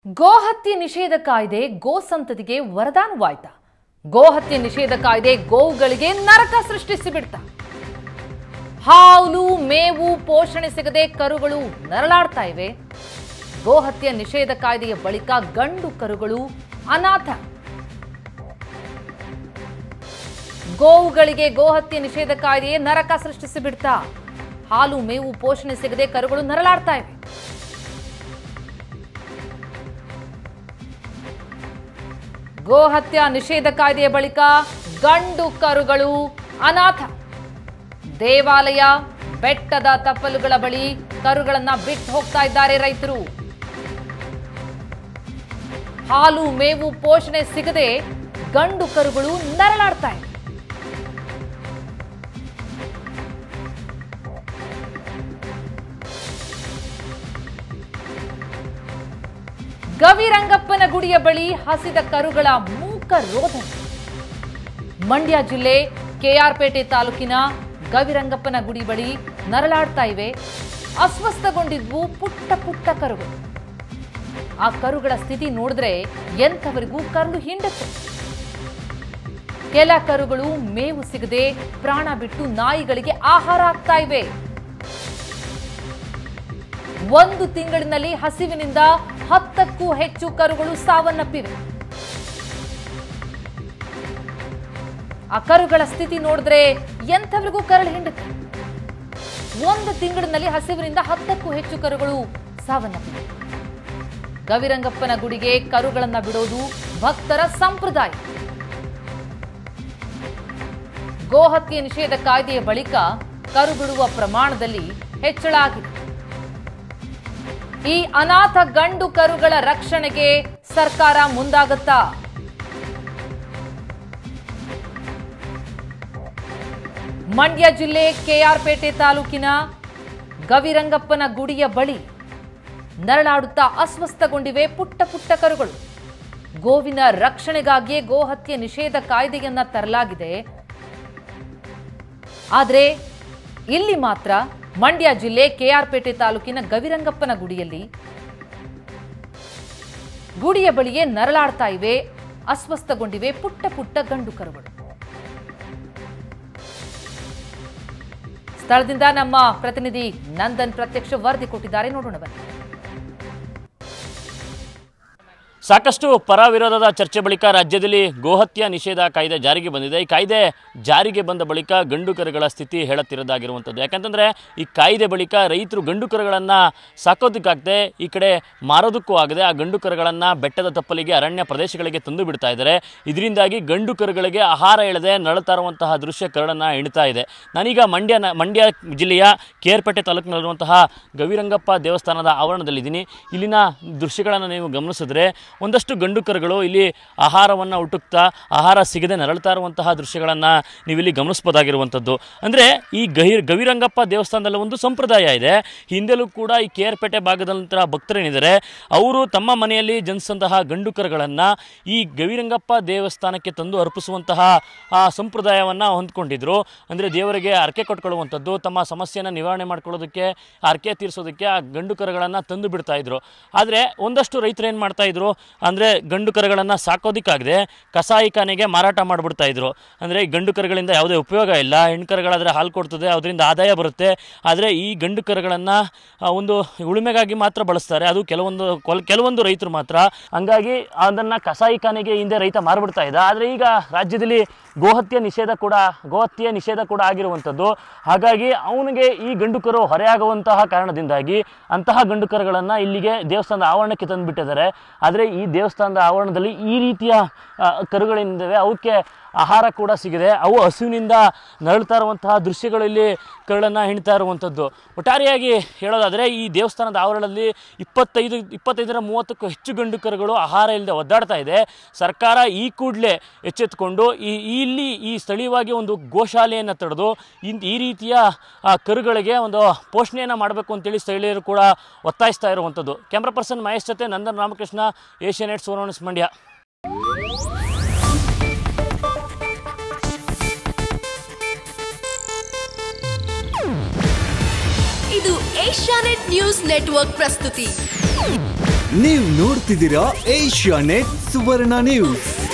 ಗೋಹತ್ಯೆ ನಿಷೇಧ ಕಾಯ್ದೆ ಗೋ ಸಂತತಿಗೆ ವರದಾನವಾಯ್ತಾ ಗೋಹತ್ಯೆ ನಿಷೇಧ ಕಾಯ್ದೆ ಗೋವುಗಳಿಗೆ ನರಕ ಸೃಷ್ಟಿಸಿ ಬಿಡ್ತಾ ಹಾಲು ಮೇವು ಪೋಷಣೆ ಸಿಗದೆ ಕರುಗಳು ನರಳಾಡ್ತಾ ಇವೆ ಗೋಹತ್ಯೆ ನಿಷೇಧ ಕಾಯ್ದೆಯ ಬಳಿಕ ಗಂಡು ಕರುಗಳು ಅನಾಥ ಗೋವುಗಳಿಗೆ ಗೋಹತ್ಯೆ ನಿಷೇಧ ಕಾಯ್ದೆಯೇ ನರಕ ಸೃಷ್ಟಿಸಿ ಬಿಡ್ತಾ ಹಾಲು ಮೇವು ಪೋಷಣೆ ಸಿಗದೆ ಕರುಗಳು ನರಳಾಡ್ತಾ ಇವೆ ಗೋಹತ್ಯಾ ನಿಷೇಧ ಕಾಯ್ದೆಯ ಬಳಿಕ ಗಂಡು ಕರುಗಳು ಅನಾಥ ದೇವಾಲಯ ಬೆಟ್ಟದ ತಪ್ಪಲುಗಳ ಬಳಿ ಕರುಗಳನ್ನ ಬಿಟ್ಟು ಹೋಗ್ತಾ ಇದ್ದಾರೆ ರೈತರು ಹಾಲು ಮೇವು ಪೋಷಣೆ ಸಿಗದೆ ಗಂಡು ಕರುಗಳು ನರಳಾಡ್ತಾ ಇವೆ ಗವಿರಂಗಪ್ಪನ ಗುಡಿಯ ಬಳಿ ಹಸಿದ ಕರುಗಳ ಮೂಕ ರೋಧನ ಮಂಡ್ಯ ಜಿಲ್ಲೆ ಕೆಆರ್ಪೇಟೆ ತಾಲೂಕಿನ ಗವಿರಂಗಪ್ಪನ ಗುಡಿ ಬಳಿ ನರಳಾಡ್ತಾ ಇವೆ ಅಸ್ವಸ್ಥಗೊಂಡಿದ್ವು ಪುಟ್ಟ ಪುಟ್ಟ ಕರುಗಳು ಆ ಕರುಗಳ ಸ್ಥಿತಿ ನೋಡಿದ್ರೆ ಎಂಥವರಿಗೂ ಕರುಳು ಹಿಂಡುತ್ತೆ ಕೆಲ ಕರುಗಳು ಮೇವು ಸಿಗದೆ ಪ್ರಾಣ ಬಿಟ್ಟು ನಾಯಿಗಳಿಗೆ ಆಹಾರ ಆಗ್ತಾ ಇವೆ ಒಂದು ತಿಂಗಳಿನಲ್ಲಿ ಹಸಿವಿನಿಂದ ಹತ್ತಕ್ಕೂ ಹೆಚ್ಚು ಕರುಗಳು ಸಾವನ್ನಪ್ಪಿವೆ ಆ ಕರುಗಳ ಸ್ಥಿತಿ ನೋಡಿದ್ರೆ ಎಂಥವರಿಗೂ ಕರಳು ಹಿಂಡುತ್ತೆ ಒಂದು ತಿಂಗಳಿನಲ್ಲಿ ಹಸಿವಿನಿಂದ ಹತ್ತಕ್ಕೂ ಹೆಚ್ಚು ಕರುಗಳು ಸಾವನ್ನಪ್ಪಿವೆ ಗವಿರಂಗಪ್ಪನ ಗುಡಿಗೆ ಕರುಗಳನ್ನ ಬಿಡೋದು ಭಕ್ತರ ಸಂಪ್ರದಾಯ ಗೋಹತ್ಯೆ ನಿಷೇಧ ಕಾಯ್ದೆಯ ಬಳಿಕ ಕರು ಬಿಡುವ ಪ್ರಮಾಣದಲ್ಲಿ ಹೆಚ್ಚಳ ಆಗಿದೆ ಈ ಅನಾಥ ಗಂಡು ಕರುಗಳ ರಕ್ಷಣೆಗೆ ಸರ್ಕಾರ ಮುಂದಾಗುತ್ತಾ ಮಂಡ್ಯ ಜಿಲ್ಲೆ ಕೆಆರ್ಪೇಟೆ ತಾಲೂಕಿನ ಗವಿರಂಗಪ್ಪನ ಗುಡಿಯ ಬಳಿ ನರಳಾಡುತ್ತಾ ಅಸ್ವಸ್ಥಗೊಂಡಿವೆ ಪುಟ್ಟ ಪುಟ್ಟ ಕರುಗಳು ಗೋವಿನ ರಕ್ಷಣೆಗಾಗಿಯೇ ಗೋಹತ್ಯೆ ನಿಷೇಧ ಕಾಯ್ದೆಯನ್ನ ತರಲಾಗಿದೆ ಆದರೆ ಇಲ್ಲಿ ಮಾತ್ರ ಮಂಡ್ಯ ಜಿಲ್ಲೆ ಕೆಆರ್ಪೇಟೆ ತಾಲೂಕಿನ ಗವಿರಂಗಪ್ಪನ ಗುಡಿಯಲ್ಲಿ ಗುಡಿಯ ಬಳಿಯೇ ನರಳಾಡ್ತಾ ಇವೆ ಅಸ್ವಸ್ಥಗೊಂಡಿವೆ ಪುಟ್ಟ ಪುಟ್ಟ ಗಂಡು ಕರುಗಳು ಸ್ಥಳದಿಂದ ನಮ್ಮ ಪ್ರತಿನಿಧಿ ನಂದನ್ ಪ್ರತ್ಯಕ್ಷ ವರದಿ ಕೊಟ್ಟಿದ್ದಾರೆ ನೋಡೋಣ ಬನ್ನಿ ಸಾಕಷ್ಟು ಪರ ವಿರೋಧದ ಚರ್ಚೆ ಬಳಿಕ ರಾಜ್ಯದಲ್ಲಿ ಗೋಹತ್ಯೆ ನಿಷೇಧ ಕಾಯ್ದೆ ಜಾರಿಗೆ ಬಂದಿದೆ ಈ ಕಾಯ್ದೆ ಜಾರಿಗೆ ಬಂದ ಬಳಿಕ ಗಂಡು ಕರುಗಳ ಸ್ಥಿತಿ ಹೇಳುತ್ತಿರೋದಾಗಿರುವಂಥದ್ದು ಯಾಕಂತಂದರೆ ಈ ಕಾಯ್ದೆ ಬಳಿಕ ರೈತರು ಗಂಡು ಕರುಗಳನ್ನು ಸಾಕೋದಕ್ಕಾಗದೆ ಈ ಕಡೆ ಮಾರೋದಕ್ಕೂ ಆಗದೆ ಆ ಗಂಡು ಕರುಗಳನ್ನು ಬೆಟ್ಟದ ತಪ್ಪಲಿಗೆ ಅರಣ್ಯ ಪ್ರದೇಶಗಳಿಗೆ ತಂದು ಬಿಡ್ತಾ ಇದ್ದಾರೆ ಇದರಿಂದಾಗಿ ಗಂಡು ಕರುಗಳಿಗೆ ಆಹಾರ ಇಳದೆ ನರಳ್ತಾ ಇರುವಂತಹ ದೃಶ್ಯ ಕರಡನ್ನು ಎಣಿತಾ ಇದೆ ನಾನೀಗ ಮಂಡ್ಯ ಮಂಡ್ಯ ಜಿಲ್ಲೆಯ ಕೇರ್ಪೇಟೆ ತಾಲೂಕಿನಲ್ಲಿರುವಂತಹ ಗವಿರಂಗಪ್ಪ ದೇವಸ್ಥಾನದ ಆವರಣದಲ್ಲಿದ್ದೀನಿ ಇಲ್ಲಿನ ದೃಶ್ಯಗಳನ್ನು ನೀವು ಗಮನಿಸಿದ್ರೆ ಒಂದಷ್ಟು ಗಂಡು ಕರುಗಳು ಇಲ್ಲಿ ಆಹಾರವನ್ನು ಹುಟ್ಟುಕ್ತಾ ಆಹಾರ ಸಿಗದೆ ನರಳ್ತಾ ಇರುವಂತಹ ದೃಶ್ಯಗಳನ್ನು ನೀವಿಲ್ಲಿ ಗಮನಿಸ್ಬೋದಾಗಿರುವಂಥದ್ದು ಅಂದರೆ ಈ ಗಹಿ ಗವಿರಂಗಪ್ಪ ದೇವಸ್ಥಾನದಲ್ಲಿ ಒಂದು ಸಂಪ್ರದಾಯ ಇದೆ ಹಿಂದೆಲೂ ಕೂಡ ಈ ಕೇರ್ಪೇಟೆ ಭಾಗದಂತಹ ಭಕ್ತರೇನಿದ್ದಾರೆ ಅವರು ತಮ್ಮ ಮನೆಯಲ್ಲಿ ಜನಿಸಿದಂತಹ ಗಂಡು ಕರುಗಳನ್ನು ಈ ಗವಿರಂಗಪ್ಪ ದೇವಸ್ಥಾನಕ್ಕೆ ತಂದು ಅರ್ಪಿಸುವಂತಹ ಆ ಸಂಪ್ರದಾಯವನ್ನು ಹೊಂದ್ಕೊಂಡಿದ್ರು ಅಂದರೆ ದೇವರಿಗೆ ಹರಕೆ ಕೊಟ್ಕೊಳ್ಳುವಂಥದ್ದು ತಮ್ಮ ಸಮಸ್ಯೆಯನ್ನು ನಿವಾರಣೆ ಮಾಡ್ಕೊಳ್ಳೋದಕ್ಕೆ ಹರಕೆ ತೀರಿಸೋದಕ್ಕೆ ಆ ಗಂಡು ಕರುಗಳನ್ನು ತಂದು ಬಿಡ್ತಾ ಇದ್ರು ಆದರೆ ಒಂದಷ್ಟು ರೈತರು ಏನು ಮಾಡ್ತಾ ಇದ್ರು ಅಂದರೆ ಗಂಡು ಕರುಗಳನ್ನು ಸಾಕೋದಕ್ಕಾಗದೆ ಕಸಾಯಿಖಾನೆಗೆ ಮಾರಾಟ ಮಾಡಿಬಿಡ್ತಾ ಇದ್ರು ಅಂದರೆ ಈ ಗಂಡು ಕರುಗಳಿಂದ ಯಾವುದೇ ಉಪಯೋಗ ಇಲ್ಲ ಹೆಣ್ಣು ಕರುಗಳಾದರೆ ಹಾಲು ಕೊಡ್ತದೆ ಅದರಿಂದ ಆದಾಯ ಬರುತ್ತೆ ಆದರೆ ಈ ಗಂಡು ಕರುಗಳನ್ನು ಒಂದು ಉಳುಮೆಗಾಗಿ ಮಾತ್ರ ಬಳಸ್ತಾರೆ ಅದು ಕೆಲವೊಂದು ಕೊಲ್ ಕೆಲವೊಂದು ರೈತರು ಮಾತ್ರ ಹಂಗಾಗಿ ಅದನ್ನು ಕಸಾಯಿಖಾನೆಗೆ ಹಿಂದೆ ರೈತ ಮಾರ್ಬಿಡ್ತಾ ಇದ್ದ ಆದರೆ ಈಗ ರಾಜ್ಯದಲ್ಲಿ ಗೋಹತ್ಯೆ ನಿಷೇಧ ಕೂಡ ಗೋಹತ್ಯೆ ನಿಷೇಧ ಕೂಡ ಆಗಿರುವಂಥದ್ದು ಹಾಗಾಗಿ ಅವನಿಗೆ ಈ ಗಂಡು ಕರು ಹೊರೆಯಾಗುವಂತಹ ಕಾರಣದಿಂದಾಗಿ ಅಂತಹ ಗಂಡು ಕರುಗಳನ್ನು ಇಲ್ಲಿಗೆ ದೇವಸ್ಥಾನದ ಆವರಣಕ್ಕೆ ತಂದುಬಿಟ್ಟಿದ್ದಾರೆ ಆದರೆ ಈ ದೇವಸ್ಥಾನದ ಆವರಣದಲ್ಲಿ ಈ ರೀತಿಯ ಆ, ಕರುಗಳಿಂದವೆ ಅವಕ್ಕೆ ಆಹಾರ ಕೂಡ ಸಿಗಿದೆ ಅವು ಹಸುವಿನಿಂದ ನರಳ್ತಾ ಇರುವಂತಹ ದೃಶ್ಯಗಳು ಇಲ್ಲಿ ಕರುಳನ್ನು ಹೆಣ್ತಾ ಇರುವಂಥದ್ದು ಒಟ್ಟಾರೆಯಾಗಿ ಹೇಳೋದಾದರೆ ಈ ದೇವಸ್ಥಾನದ ಆವರಣದಲ್ಲಿ ಇಪ್ಪತ್ತೈದು ಇಪ್ಪತ್ತೈದರ ಮೂವತ್ತಕ್ಕೂ ಹೆಚ್ಚು ಗಂಡು ಕರುಗಳು ಆಹಾರ ಇಲ್ಲದೆ ಒದ್ದಾಡ್ತಾ ಇದೆ ಸರ್ಕಾರ ಈ ಕೂಡಲೇ ಎಚ್ಚೆತ್ತುಕೊಂಡು ಈ ಇಲ್ಲಿ ಈ ಸ್ಥಳೀಯವಾಗಿ ಒಂದು ಗೋಶಾಲೆಯನ್ನು ತೆಗೆದು ಇನ್ ಈ ರೀತಿಯ ಆ, ಕರುಗಳಿಗೆ ಒಂದು ಪೋಷಣೆಯನ್ನು ಮಾಡಬೇಕು ಅಂತೇಳಿ ಸ್ಥಳೀಯರು ಕೂಡ ಒತ್ತಾಯಿಸ್ತಾ ಇರುವಂಥದ್ದು ಕ್ಯಾಮ್ರಾ ಪರ್ಸನ್ ಮಹೇಶ್ ಜೊತೆ ನಂದನ್ ರಾಮಕೃಷ್ಣ ಏಷ್ಯಾನೆಟ್ ಸೋನೋಣಿಸ್ ಮಂಡ್ಯ ಇದು ಏಷ್ಯಾನೆಟ್ ನ್ಯೂಸ್ ನೆಟ್ವರ್ಕ್ ಪ್ರಸ್ತುತಿ ನೀವು ನೋಡ್ತಿದ್ದೀರಾ ಏಷ್ಯಾ ನೆಟ್ ಸುವರ್ಣ ನ್ಯೂಸ್